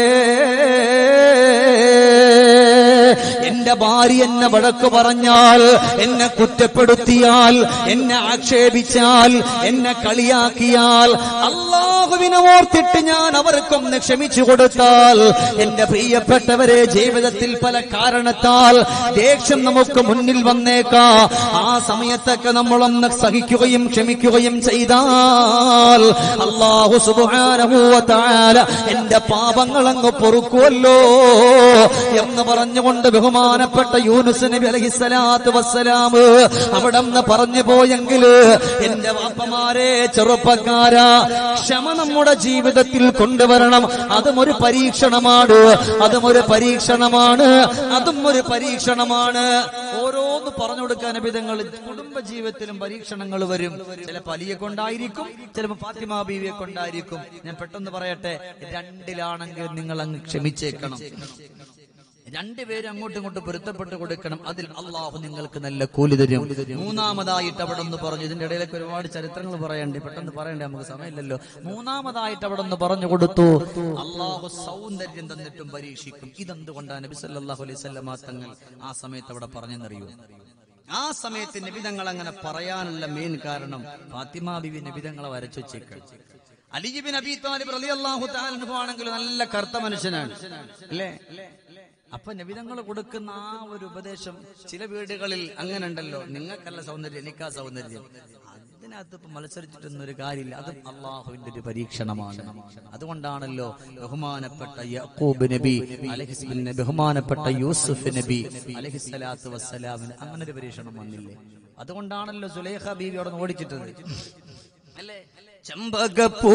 എന്റെ ഭാര്യ എന്നെ വഴക്ക് പറഞ്ഞാൽ എന്നെ കുറ്റപ്പെടുത്തിയാൽ എന്നെ ആക്ഷേപിച്ചാൽ എന്നെ കളിയാക്കിയാൽ അള്ളാഹുവിനെ ഓർത്തിട്ട് ഞാൻ അവർക്കൊന്ന് ക്ഷമിച്ചു കൊടുത്താൽ എന്റെ പ്രിയപ്പെട്ടവരെ ജീവിതത്തിൽ പല കാരണത്താൽ ദേഷ്യം നമുക്ക് മുന്നിൽ വന്നേക്കാ ആ സമയത്തൊക്കെ നമ്മളൊന്ന് സഹിക്കുകയും ക്ഷമിക്കുകയും ചെയ്താൽ അള്ളാഹു സുബാനഹൂവത്താല എന്റെ പാപങ്ങൾ അങ്ങ് പൊറുക്കുമല്ലോ എന്ന് പറഞ്ഞുകൊണ്ട് ബഹുമാനപ്പെട്ട യൂനുസ് നബി അലഹിസ്സലാത്ത് വസ്സലാം അവിടെ നിന്ന് പറഞ്ഞു പോയെങ്കിൽ എന്റെ വാപ്പമാരെ ചെറുപ്പക്കാരാ ക്ഷമ നമ്മുടെ ജീവിതത്തിൽ കൊണ്ടുവരണം അതും ഒരു പരീക്ഷണമാണ് അതും ഒരു പരീക്ഷണമാണ് അതും ഒരു പരീക്ഷണമാണ് ഓരോന്ന് പറഞ്ഞു കൊടുക്കാൻ വിധങ്ങൾ കുടുംബ ജീവിതത്തിലും പരീക്ഷണങ്ങൾ വരും ചിലപ്പോൾ അലിയെ കൊണ്ടായിരിക്കും ചിലപ്പോൾ ഫാത്തിമ ബീവിയെ കൊണ്ടായിരിക്കും ഞാൻ പെട്ടെന്ന് പറയട്ടെ രണ്ടിലാണെങ്കിൽ നിങ്ങൾ അങ്ങ് ക്ഷമിച്ചേക്കണം രണ്ടുപേരും അങ്ങോട്ടും ഇങ്ങോട്ടും പൊരുത്തപ്പെട്ട് കൊടുക്കണം അതിൽ അള്ളാഹു നിങ്ങൾക്ക് നല്ല കൂലി തരും മൂന്നാമതായിട്ട് അവിടെ ഒന്ന് പറഞ്ഞു ഇതിന്റെ ഇടയിലൊക്കെ ഒരുപാട് ചരിത്രങ്ങൾ പറയണ്ടേ പെട്ടെന്ന് പറയണ്ടേ നമുക്ക് സമയമില്ലല്ലോ മൂന്നാമതായിട്ട് അവിടെ ഒന്ന് പറഞ്ഞു കൊടുത്തു അള്ളാഹു സൗന്ദര്യം തന്നിട്ടും പരീക്ഷിക്കും ഇതെന്തുകൊണ്ടാണ് നബി സല്ലല്ലാഹു അലൈഹി വസല്ലമ തങ്ങൾ ആ സമയത്ത് അവിടെ പറഞ്ഞെന്നറിയോ ആ സമയത്ത് നബിതങ്ങൾ അങ്ങനെ പറയാനുള്ള മെയിൻ കാരണം ഫാത്തിമ ബിബി നബിതങ്ങളെ വരച്ചു വെച്ചേക്കാണ് അലിജിബിൻ അബി താലിബ് റളിയല്ലാഹു തആല അൻഹു ആണെങ്കിൽ നല്ല കറുത്ത മനുഷ്യനാണ് അല്ലേ അപ്പൊ നബിതങ്ങൾ കൊടുക്കുന്ന ആ ഒരു ഉപദേശം ചില വീടുകളിൽ അങ്ങനെ ഉണ്ടല്ലോ നിങ്ങൾക്കല്ല സൗന്ദര്യം എനിക്കാ സൗന്ദര്യം അതിനകത്ത് ഇപ്പൊ മത്സരിച്ചിട്ടൊന്നും ഒരു കാര്യമില്ല അതും അള്ളാഹുവിന്റെ ഒരു പരീക്ഷണമാണ് അതുകൊണ്ടാണല്ലോ ബഹുമാനപ്പെട്ട യക്കൂബ് നബി അലഹിസ്ബിന് ബഹുമാനപ്പെട്ട യൂസുഫ് നബി അലഹിസ്സലാത്തു വസ്സലാമിന് അങ്ങനെ ഒരു പരീക്ഷണം വന്നില്ലേ അതുകൊണ്ടാണല്ലോ സുലേഖ ബീവി അവിടെ നിന്ന് ഓടിച്ചിട്ടത് അല്ലേ ചമ്പകപ്പൂ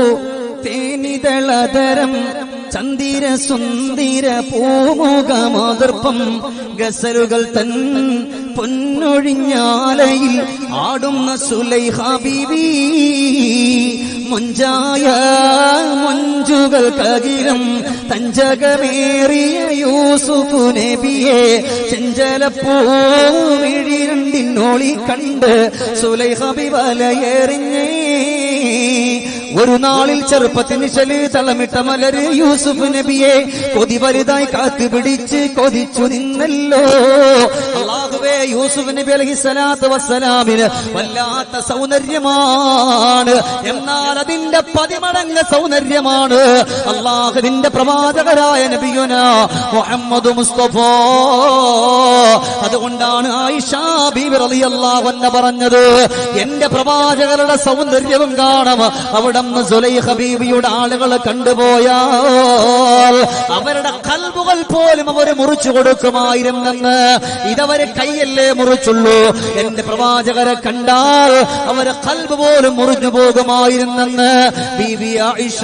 തേനിതളതരം ചന്ദിര സുന്ദിര പൂമുഖമാതർപ്പം ഗസലുകൾ തൻ പൊന്നൊഴിഞ്ഞാലയിൽ ആടുന്ന സുലൈഹ ബീവി മുഞ്ചായ മൊഞ്ചുകൾ കകിരം തഞ്ചകമേറിയ യൂസുഫു നബിയെ ചെഞ്ചലപ്പൂമിഴി രണ്ടിനോളി കണ്ട് സുലൈഹ ബി വലയെറിഞ്ഞേ ഒരു നാളിൽ ചെറുപ്പത്തിന് ശല് തളമിട്ട മലര് യൂസുഫ് നബിയെ കൊതി വലുതായി കാത്തുപിടിച്ച് കൊതിച്ചു നിന്നല്ലോ അള്ളാഹുവേ യൂസുഫ് നബി അലഹി സ്വലാത്ത് വസ്സലാമിന് വല്ലാത്ത സൗന്ദര്യമാണ് എന്നാൽ അതിന്റെ പതിമടങ്ങ് സൗന്ദര്യമാണ് അള്ളാഹുവിന്റെ പ്രവാചകരായ നബിയുന മുഹമ്മദ് മുസ്തഫ അതുകൊണ്ടാണ് ആയിഷ ബീബി റളിയല്ലാഹു അൻഹ പറഞ്ഞത് എന്റെ പ്രവാചകരുടെ സൗന്ദര്യവും കാണാം അവിടെ സുലൈഖ ബീവിയുടെ ആളുകൾ കണ്ടുപോയാൽ അവരുടെ കൽബുകൾ പോലും അവർ മുറിച്ചു കൊടുക്കുമായിരുന്നെന്ന് ഇതവരെ കൈയല്ലേ മുറിച്ചുള്ളൂ എന്റെ പ്രവാചകരെ കണ്ടാൽ അവരെ കൽബ് പോലും മുറിഞ്ഞു പോകുമായിരുന്നെന്ന് ബീവി ആയിഷ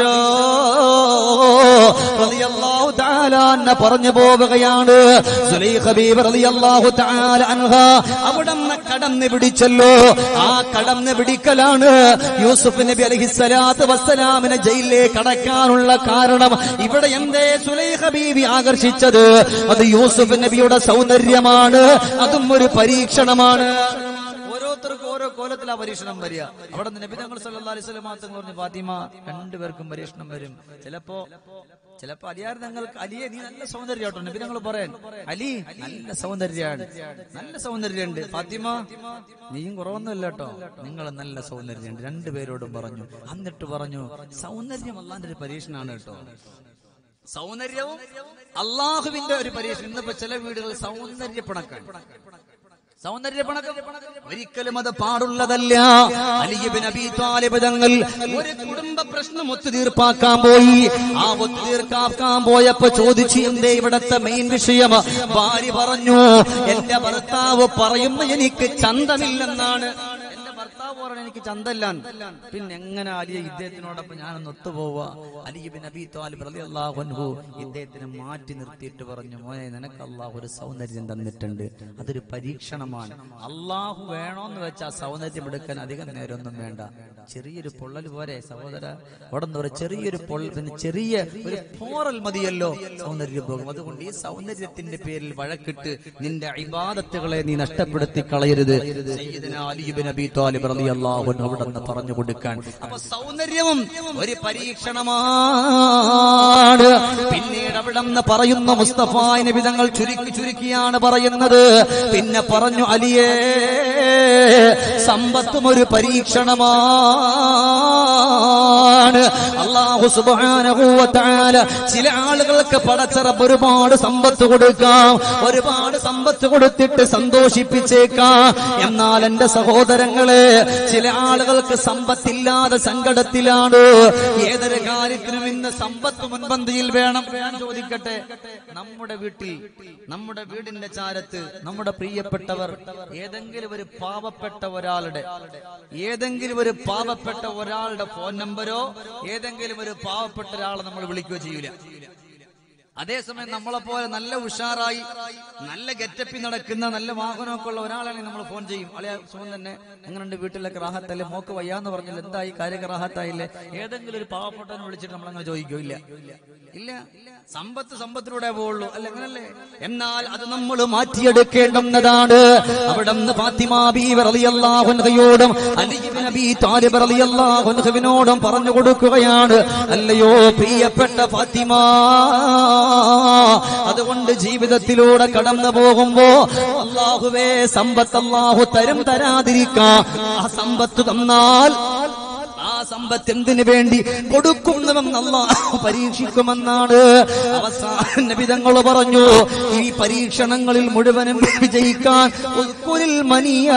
റളിയല്ലാഹു തആല അൻഹ പറഞ്ഞു പോവുകയാണ് സുലൈഖ ബീവി റളിയല്ലാഹു തആല അൻഹ അവിടുന്ന് കടന്ന് പിടിച്ചല്ലോ ആ കടന്ന് പിടിക്കലാണ് യൂസുഫ് നബി അലഹിസ്സലാം സ്വലാത്ത് വസ്സലാമിനെ ജയിലിലേക്ക് അടക്കാനുള്ള കാരണം ഇവിടെ എന്തേ സുലൈഖ ബീവി ആകർഷിച്ചത് അത് യൂസുഫ് നബിയുടെ സൗന്ദര്യമാണ് അതും ഒരു പരീക്ഷണമാണ് ഓരോരുത്തർക്കും ഓരോ കോലത്തിലാ പരീക്ഷണം വരിക അവിടെ നിന്ന് നബി തങ്ങൾ സല്ലല്ലാഹു അലൈഹി വസല്ലം തങ്ങൾ പറഞ്ഞു ഫാത്തിമ രണ്ടുപേർക്കും പരീക്ഷണം വരും ചിലപ്പോ ചിലപ്പോ അലിയാർ നിങ്ങൾക്ക് അലിയെ നീ നല്ല സൗന്ദര്യം കേട്ടോ നബി തങ്ങൾ പറയാൻ അലി നല്ല സൗന്ദര്യമാണ് നല്ല സൗന്ദര്യമുണ്ട് ഫാത്തിമ നീയും കുറവൊന്നുമില്ല കേട്ടോ നിങ്ങൾ നല്ല സൗന്ദര്യമുണ്ട് രണ്ടുപേരോടും പറഞ്ഞു എന്നിട്ട് പറഞ്ഞു സൗന്ദര്യം അല്ലാന്റെ ഒരു പരീക്ഷണമാണ് കേട്ടോ സൗന്ദര്യവും അള്ളാഹുവിന്റെ ഒരു പരീക്ഷണം ഇന്നിപ്പോ ചില വീടുകളിൽ സൗന്ദര്യപ്പണക്കാണ് സൗന്ദര്യപ്പണക്കം ഒരിക്കലും അത് പാടുള്ളതല്ല അലിബിൻ അബി താലിബ് തങ്ങൾ ഒരു കുടുംബ പ്രശ്നം ഒത്തുതീർപ്പാക്കാൻ പോയി ആ ഒത്തുതീർപ്പാക്കാൻ പോയപ്പോ ചോദിച്ചു എന്തേ ഇവിടത്തെ മെയിൻ വിഷയം ഭാര്യ പറഞ്ഞു എന്റെ ഭർത്താവ് പറയുന്ന എനിക്ക് ചന്തമില്ലെന്നാണ് എന്റെ ഭർത്താവ് പറഞ്ഞു എനിക്ക് ചന്തല്ലാൻ പിന്നെ എങ്ങനെ അലിയ ഇദ്ദേഹത്തിനോടൊപ്പം ഞാനൊന്ന് ഒത്തുപോവുക അലിബിൻ അബി താലിബ് റളി അൻഹു ഇദ്ദേഹത്തിനെ മാറ്റി നിർത്തിയിട്ട് പറഞ്ഞു മോനെ നിനക്ക് അള്ളാഹു ഒരു സൗന്ദര്യം തന്നിട്ടുണ്ട് അതൊരു പരീക്ഷണമാണ് അള്ളാഹു വേണോന്ന് വെച്ചാൽ സൗന്ദര്യം എടുക്കാൻ അധികം നേരമൊന്നും വേണ്ട ചെറിയൊരു പൊള്ളൽ പോരെ സഹോദര അവിടെ നിന്ന് പറയും ചെറിയൊരു പൊള്ളൽ പിന്നെ ചെറിയ ഒരു പോറൽ മതിയല്ലോ സൗന്ദര്യം പോകും അതുകൊണ്ട് ഈ സൗന്ദര്യത്തിന്റെ പേരിൽ വഴക്കിട്ട് നിന്റെ ഇബാദത്തുകളെ നീ നഷ്ടപ്പെടുത്തി കളയരുത് സയ്യിദുനാ അലി ഇബ്നു അബീ താലിബ് റളിയല്ലാഹു അൻഹു അവിടെ നിന്ന് പറഞ്ഞു കൊടുക്കാൻ അപ്പൊ സൗന്ദര്യവും ഒരു പരീക്ഷണമാണ് പിന്നീട് അവിടെ നിന്ന് പറയുന്ന മുസ്തഫ നബി തങ്ങൾ ചുരുക്കി ചുരുക്കിയാണ് പറയുന്നത് പിന്നെ പറഞ്ഞു അലിയേ സമ്പത്തും ഒരു പരീക്ഷണമാണ് അള്ളാഹു സുബ്ഹാനഹു വ തആല ചില ആളുകൾക്ക് പടച്ചറപ്പ് ഒരുപാട് സമ്പത്ത് കൊടുക്കാം ഒരുപാട് സമ്പത്ത് കൊടുത്തിട്ട് സന്തോഷിപ്പിച്ചേക്കാം എന്നാൽ എന്റെ സഹോദരങ്ങളെ ചില ആളുകൾക്ക് സമ്പത്തില്ലാതെ സങ്കടത്തിലാണ് ഏതൊരു കാര്യത്തിനും ഇന്ന് സമ്പത്ത് മുൻപന്തിയിൽ വേണം ഞാൻ ചോദിക്കട്ടെ നമ്മുടെ വീട്ടിൽ നമ്മുടെ വീടിന്റെ ചാരത്ത് നമ്മുടെ പ്രിയപ്പെട്ടവർ ഏതെങ്കിലും ഒരു പാവപ്പെട്ട ഒരാളുടെ ഏതെങ്കിലും ഒരു പാവപ്പെട്ട ഒരാളുടെ ഫോൺ നമ്പരോ ഏതെങ്കിലും ഒരു പാവപ്പെട്ട ഒരാളെ നമ്മൾ വിളിക്കുകയോ ചെയ്യൂല അതേസമയം നമ്മളെ പോലെ നല്ല ഉഷാറായി നല്ല ഗെറ്റപ്പിൽ നടക്കുന്ന നല്ല വാഹനമൊക്കെ ഉള്ള ഒരാളാണെങ്കിൽ നമ്മൾ ഫോൺ ചെയ്യും അളയാ സുഖം തന്നെ എങ്ങനെയുണ്ട് വീട്ടിലൊക്കെ റാഹത്തല്ലേ മോക്ക് വയ്യാന്ന് പറഞ്ഞില്ല എന്തായി കാര്യമൊക്കെ റാഹത്തായില്ലേ ഏതെങ്കിലും ഒരു പാവപ്പെട്ടവനെ വിളിച്ചിട്ട് നമ്മൾ അങ്ങനെ ചോദിക്കോ ഇല്ല ഇല്ല സമ്പത്ത് സമ്പത്തിലൂടെ പോവുള്ളൂ അല്ല അങ്ങനല്ലേ എന്നാൽ അത് നമ്മൾ മാറ്റിയെടുക്കേണ്ടുന്നതാണ് അവിടെ നിന്ന് ഫാത്തിമ ബീവി റളിയല്ലാഹു അൻഹയോടും അലി ഇബ്നു അബീ താലിബ് റളിയല്ലാഹു അൻഹുവിനോടും പറഞ്ഞു കൊടുക്കുകയാണ് അല്ലയോ പ്രിയപ്പെട്ട ഫാത്തിമ അതുകൊണ്ട് ജീവിതത്തിലൂടെ കടന്നു പോകുമ്പോ അള്ളാഹുവേ സമ്പത്ത് അള്ളാഹു തരും തരാതിരിക്കാം ആ സമ്പത്ത് തന്നാൽ ആ സമ്പത്ത് എന്തിനു വേണ്ടി കൊടുക്കുന്നുവെന്ന് അള്ളാഹു പരീക്ഷിക്കുമെന്നാണ് അവസാന നബിതങ്ങൾ പറഞ്ഞു ഈ പരീക്ഷണങ്ങളിൽ മുഴുവനും വിജയിക്കാൻ ഉൽക്കുലിൽ മനിയാ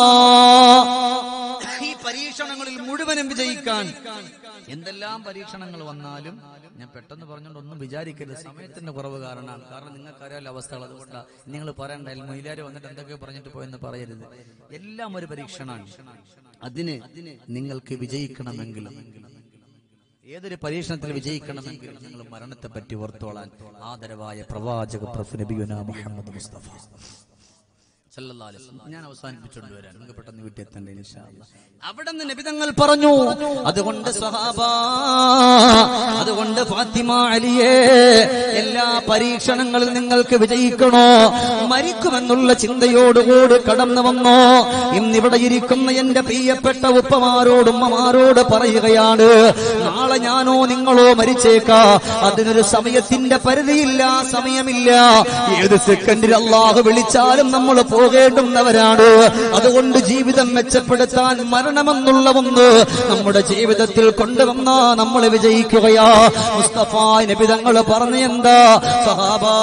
ഈ പരീക്ഷണങ്ങളിൽ മുഴുവനും വിജയിക്കാൻ എന്തെല്ലാം പരീക്ഷണങ്ങൾ വന്നാലും ഞാൻ പെട്ടെന്ന് പറഞ്ഞുകൊണ്ട് ഒന്നും വിചാരിക്കരുത് സമയത്തിന്റെ കുറവ് കാരണമാണ് കാരണം നിങ്ങൾക്ക് അറിയാലോ അവസ്ഥകൾ അതുകൊണ്ടാണ് നിങ്ങൾ പറയണ്ട മൊയിലാര് വന്നിട്ട് എന്തൊക്കെ പറഞ്ഞിട്ട് പോയെന്ന് പറയരുത് എല്ലാം ഒരു പരീക്ഷണമാണ് അതിന് നിങ്ങൾക്ക് വിജയിക്കണമെങ്കിലും ഏതൊരു പരീക്ഷണത്തിൽ വിജയിക്കണമെങ്കിലും നിങ്ങൾ മരണത്തെ പറ്റി ഓർത്തോളാൻ ആദരവായ പ്രവാചക പ്രഭു നബിയുന മുഹമ്മദ് മുസ്തഫ സല്ലല്ലാഹു അലൈഹി വസല്ലം. ഞാൻ അവസാനിപ്പിച്ചുകൊണ്ട് വരാം നിങ്ങൾക്ക് പെട്ടെന്ന് വീട്ടിൽ എത്തണ്ടേ ഇൻഷാ അല്ലാ. അവിടെ നിന്ന് നബിതങ്ങൾ പറഞ്ഞു അതുകൊണ്ട് സ്വഹാബ അതുകൊണ്ട് ഫാത്തിമ അലിയെ എല്ലാ പരീക്ഷണങ്ങളിൽ നിങ്ങൾക്ക് വിജയിക്കണോ മരിക്കുമെന്നുള്ള ചിന്തയോടുകൂടി കടന്നു വന്നോ ഇന്നിവിടെ ഇരിക്കുന്ന എന്റെ പ്രിയപ്പെട്ട ഉപ്പമാരോട് ഉമ്മമാരോട് പറയുകയാണ് നാളെ ഞാനോ നിങ്ങളോ മരിച്ചേക്കാ അതിനൊരു സമയത്തിന്റെ പരിധിയില്ല സമയമില്ല ഏത് സെക്കൻഡിൽ അള്ളാഹു വിളിച്ചാലും നമ്മൾ പോകേണ്ടുന്നവരാണ് അതുകൊണ്ട് ജീവിതം മെച്ചപ്പെടുത്താൻ മരണമെന്നുള്ള ഒന്ന് നമ്മുടെ ജീവിതത്തിൽ കൊണ്ടുവന്ന നമ്മൾ വിജയിക്കുകയാ മുസ്തഫ നബി തങ്ങൾ പറഞ്ഞു എന്താ സഹാബാ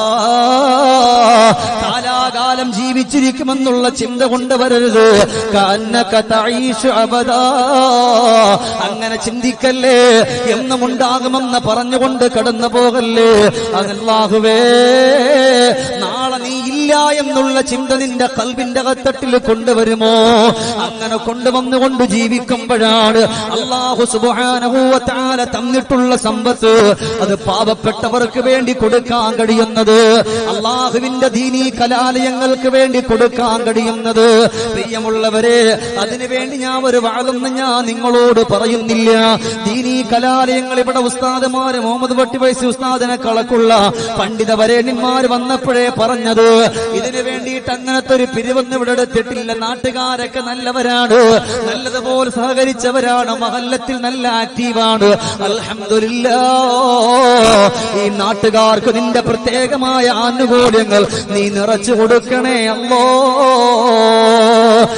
കാലാകാലം ജീവിച്ചിരിക്കുമെന്നുള്ള ചിന്ത കൊണ്ടുവരരുത് കന്നക തഈശു അബദാ അങ്ങനെ ചിന്തിക്കല്ലേ എന്നും ഉണ്ടാകുമെന്ന് പറഞ്ഞുകൊണ്ട് കടന്നു പോകല്ലേ അല്ലാഹുവേ നാളെ നീ ഇല്ല എന്നുള്ള എന്നുള്ള ചിന്ത നിന്റെ കൽവിന്റെ അകത്തട്ടിൽ കൊണ്ടുവരുമോ അങ്ങനെ കൊണ്ടുവന്നുകൊണ്ട് ജീവിക്കുമ്പോഴാണ് അള്ളാഹു സുബാനഹൂവത്താല തന്നിട്ടുള്ള സമ്പത്ത് അത് പാവപ്പെട്ടവർക്ക് വേണ്ടി കൊടുക്കാൻ കഴിയുന്നത് അള്ളാഹുവിന്റെ ദീനീ കലാലയങ്ങൾക്ക് വേണ്ടി കൊടുക്കാൻ കഴിയുന്നത് പ്രിയമുള്ളവരെ അതിനുവേണ്ടി ഞാൻ ഒരു വാദൊന്നും ഞാൻ നിങ്ങളോട് പറയുന്നില്ല ദീനീ കലാലയങ്ങൾ ഇവിടെ ഉസ്താദുമാര് മുഹമ്മദ് ഭട്ടി വൈസി ഉസ്താദിനെ കളക്കുള്ള പണ്ഡിത വരേണ്യന്മാർ വന്നപ്പോഴേ പറഞ്ഞത് ഇതിനു വേണ്ടിയിട്ട് അങ്ങനത്തെ ഒരു പിരിവൊന്നും ഇവിടെ എടുത്തിട്ടില്ല നാട്ടുകാരൊക്കെ നല്ലവരാണ് നല്ലതുപോലെ സഹകരിച്ചവരാണ് മഹല്ലത്തിൽ നല്ല ആക്റ്റീവാണ് അൽഹംദുലില്ലാ ഈ നാട്ടുകാർക്ക് നിന്റെ പ്രത്യേകമായ ആനുകൂല്യങ്ങൾ നീ നിറച്ചു കൊടുക്കണേ അല്ലോ